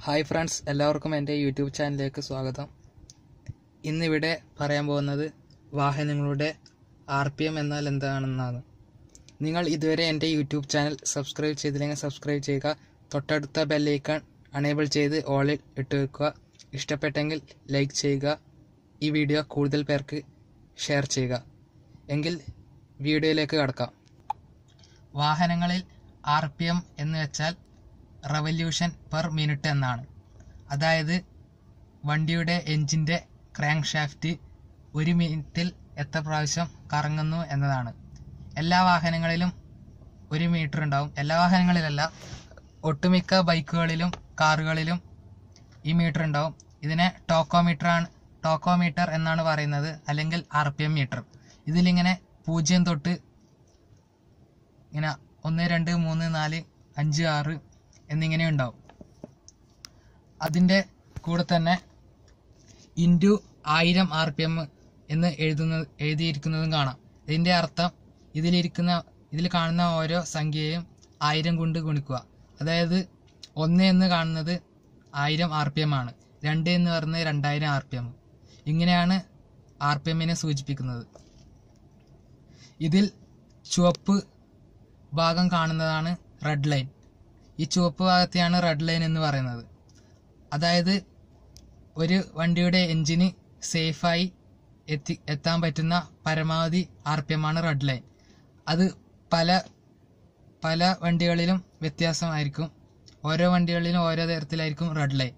hi friends എല്ലാവർക്കും എൻ്റെ YouTube ചാനലിലേക്ക് സ്വാഗതം ഇന്നിവിടെ പറയാൻ പോകുന്നത് വാഹനങ്ങളുടെ ആർ പി എം എന്നാൽ എന്താണെന്നാണ് നിങ്ങൾ ഇതുവരെ എൻ്റെ യൂട്യൂബ് ചാനൽ സബ്സ്ക്രൈബ് ചെയ്തില്ലെങ്കിൽ സബ്സ്ക്രൈബ് ചെയ്യുക തൊട്ടടുത്ത ബെല്ലൈക്കൺ അണേബിൾ ചെയ്ത് ഓളിൽ ഇട്ട് വെക്കുക ഇഷ്ടപ്പെട്ടെങ്കിൽ ലൈക്ക് ചെയ്യുക ഈ വീഡിയോ കൂടുതൽ പേർക്ക് ഷെയർ ചെയ്യുക എങ്കിൽ വീഡിയോയിലേക്ക് കടക്കാം വാഹനങ്ങളിൽ ആർ പി എം എന്ന് വെച്ചാൽ റവല്യൂഷൻ പെർ മിനിറ്റ് എന്നാണ് അതായത് വണ്ടിയുടെ എഞ്ചിൻ്റെ ക്രാങ്ക് ഷാഫ്റ്റ് ഒരു മിനിറ്റിൽ എത്ര പ്രാവശ്യം കറങ്ങുന്നു എന്നതാണ് എല്ലാ വാഹനങ്ങളിലും ഒരു മീറ്റർ ഉണ്ടാവും എല്ലാ വാഹനങ്ങളിലല്ല ഒട്ടുമിക്ക ബൈക്കുകളിലും കാറുകളിലും ഈ മീറ്റർ ഉണ്ടാവും ഇതിനെ ടോക്കോമീറ്റർ ആണ് ടോക്കോമീറ്റർ എന്നാണ് പറയുന്നത് അല്ലെങ്കിൽ ആർ പി എം മീറ്റർ ഇതിലിങ്ങനെ പൂജ്യം തൊട്ട് ഇങ്ങനെ ഒന്ന് രണ്ട് മൂന്ന് നാല് അഞ്ച് ആറ് എന്നിങ്ങനെ ഉണ്ടാവും അതിൻ്റെ കൂടെ തന്നെ ഇൻറ്റു ആയിരം ആർ പി എം എന്ന് എഴുതുന്ന എഴുതിയിരിക്കുന്നതും കാണാം ഇതിൻ്റെ അർത്ഥം ഇതിലിരിക്കുന്ന ഇതിൽ കാണുന്ന ഓരോ സംഖ്യയും ആയിരം കൊണ്ട് ഗുണിക്കുക അതായത് ഒന്ന് എന്ന് കാണുന്നത് ആയിരം ആർ പി എം ആണ് രണ്ട് എന്ന് പറയുന്നത് രണ്ടായിരം ആർ പി എം ഇങ്ങനെയാണ് ആർ പി എമ്മിനെ സൂചിപ്പിക്കുന്നത് ഇതിൽ ചുവപ്പ് ഭാഗം കാണുന്നതാണ് റെഡ് ലൈൻ ഈ ചുവപ്പ് ഭാഗത്തെയാണ് റെഡ് ലൈൻ എന്ന് പറയുന്നത് അതായത് ഒരു വണ്ടിയുടെ എഞ്ചിന് സേഫായി എത്തി എത്താൻ പറ്റുന്ന പരമാവധി ആർ പി എം ആണ് റെഡ് ലൈൻ അത് പല പല വണ്ടികളിലും വ്യത്യാസമായിരിക്കും ഓരോ വണ്ടികളിലും ഓരോ തരത്തിലായിരിക്കും റെഡ് ലൈൻ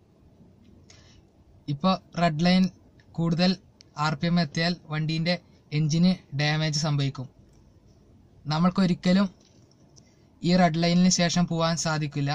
ഇപ്പോൾ റെഡ് ലൈൻ കൂടുതൽ ആർ പി എം എത്തിയാൽ വണ്ടീൻ്റെ എഞ്ചിന് ഡാമേജ് സംഭവിക്കും നമ്മൾക്കൊരിക്കലും ഈ റെഡ് ലൈനിന് ശേഷം പോകാൻ സാധിക്കില്ല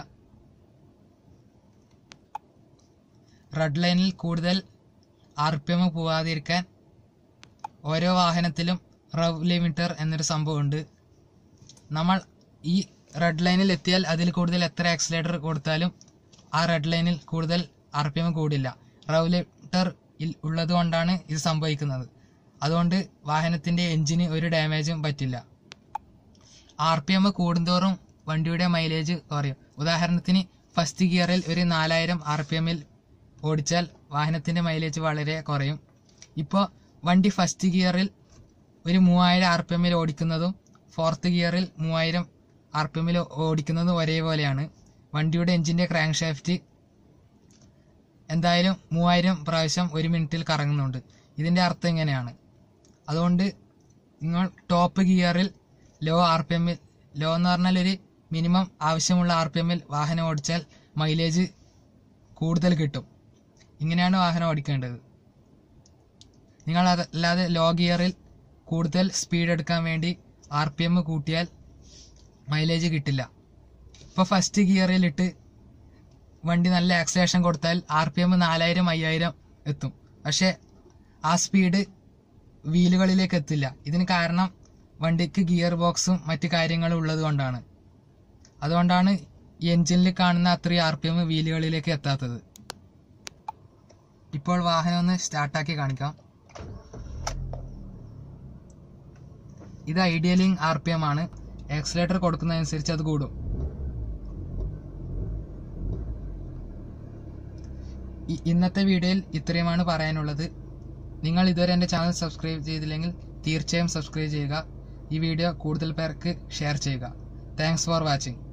റെഡ് ലൈനിൽ കൂടുതൽ ആർ പി എം പോവാതിരിക്കാൻ ഓരോ വാഹനത്തിലും റവ് ലിമിറ്റർ എന്നൊരു സംഭവമുണ്ട് നമ്മൾ ഈ റെഡ് ലൈനിൽ എത്തിയാൽ അതിൽ കൂടുതൽ എത്ര ആക്സിലേറ്റർ കൊടുത്താലും ആ റെഡ് ലൈനിൽ കൂടുതൽ ആർ പി എം കൂടില്ല റവ് ലിമിറ്റർ ഉള്ളത് കൊണ്ടാണ് ഇത് സംഭവിക്കുന്നത് അതുകൊണ്ട് വാഹനത്തിൻ്റെ എഞ്ചിന് ഒരു ഡാമേജും പറ്റില്ല ആർ പി എം കൂടുന്തോറും വണ്ടിയുടെ മൈലേജ് കുറയും ഉദാഹരണത്തിന് ഫസ്റ്റ് ഗിയറിൽ ഒരു നാലായിരം ആർ പി എമ്മിൽ ഓടിച്ചാൽ വാഹനത്തിൻ്റെ മൈലേജ് വളരെ കുറയും ഇപ്പോൾ വണ്ടി ഫസ്റ്റ് ഗിയറിൽ ഒരു മൂവായിരം ആർ പി എമ്മിൽ ഓടിക്കുന്നതും ഫോർത്ത് ഗിയറിൽ മൂവായിരം ആർ പി എമ്മിൽ ഓടിക്കുന്നതും ഒരേപോലെയാണ് വണ്ടിയുടെ എഞ്ചിൻ്റെ ക്രാങ്ക് ഷാഫ്റ്റ് എന്തായാലും മൂവായിരം പ്രാവശ്യം ഒരു മിനിറ്റിൽ കറങ്ങുന്നുണ്ട് ഇതിൻ്റെ അർത്ഥം ഇങ്ങനെയാണ് അതുകൊണ്ട് നിങ്ങൾ ടോപ്പ് ഗിയറിൽ ലോ ആർ പി എമ്മിൽ ലോ എന്ന് പറഞ്ഞാൽ ഒരു മിനിമം ആവശ്യമുള്ള ആർ പി എമ്മിൽ വാഹനം ഓടിച്ചാൽ മൈലേജ് കൂടുതൽ കിട്ടും ഇങ്ങനെയാണ് വാഹനം ഓടിക്കേണ്ടത് നിങ്ങൾ അതല്ലാതെ ലോ ഗിയറിൽ കൂടുതൽ സ്പീഡ് എടുക്കാൻ വേണ്ടി ആർ പി എം കൂട്ടിയാൽ മൈലേജ് കിട്ടില്ല ഇപ്പോൾ ഫസ്റ്റ് ഗിയറിലിട്ട് വണ്ടി നല്ല ആക്സിലേഷൻ കൊടുത്താൽ ആർ പി എം നാലായിരം അയ്യായിരം എത്തും പക്ഷേ ആ സ്പീഡ് വീലുകളിലേക്ക് എത്തില്ല ഇതിന് കാരണം വണ്ടിക്ക് ഗിയർ ബോക്സും മറ്റു കാര്യങ്ങളും ഉള്ളത് കൊണ്ടാണ് അതുകൊണ്ടാണ് എഞ്ചിനിൽ കാണുന്ന അത്രയും ആർ പി എം വീലുകളിലേക്ക് എത്താത്തത് ഇപ്പോൾ വാഹനം ഒന്ന് സ്റ്റാർട്ടാക്കി കാണിക്കാം ഇത് ഐഡിയലിംഗ് ആർ പി എം ആണ് ആക്സിലേറ്റർ കൊടുക്കുന്നതനുസരിച്ച് അത് കൂടും ഇന്നത്തെ വീഡിയോയിൽ ഇത്രയുമാണ് പറയാനുള്ളത് നിങ്ങൾ ഇതുവരെ എൻ്റെ ചാനൽ സബ്സ്ക്രൈബ് ചെയ്തില്ലെങ്കിൽ തീർച്ചയായും സബ്സ്ക്രൈബ് ചെയ്യുക ഈ വീഡിയോ കൂടുതൽ പേർക്ക് ഷെയർ ചെയ്യുക താങ്ക്സ് ഫോർ വാച്ചിങ്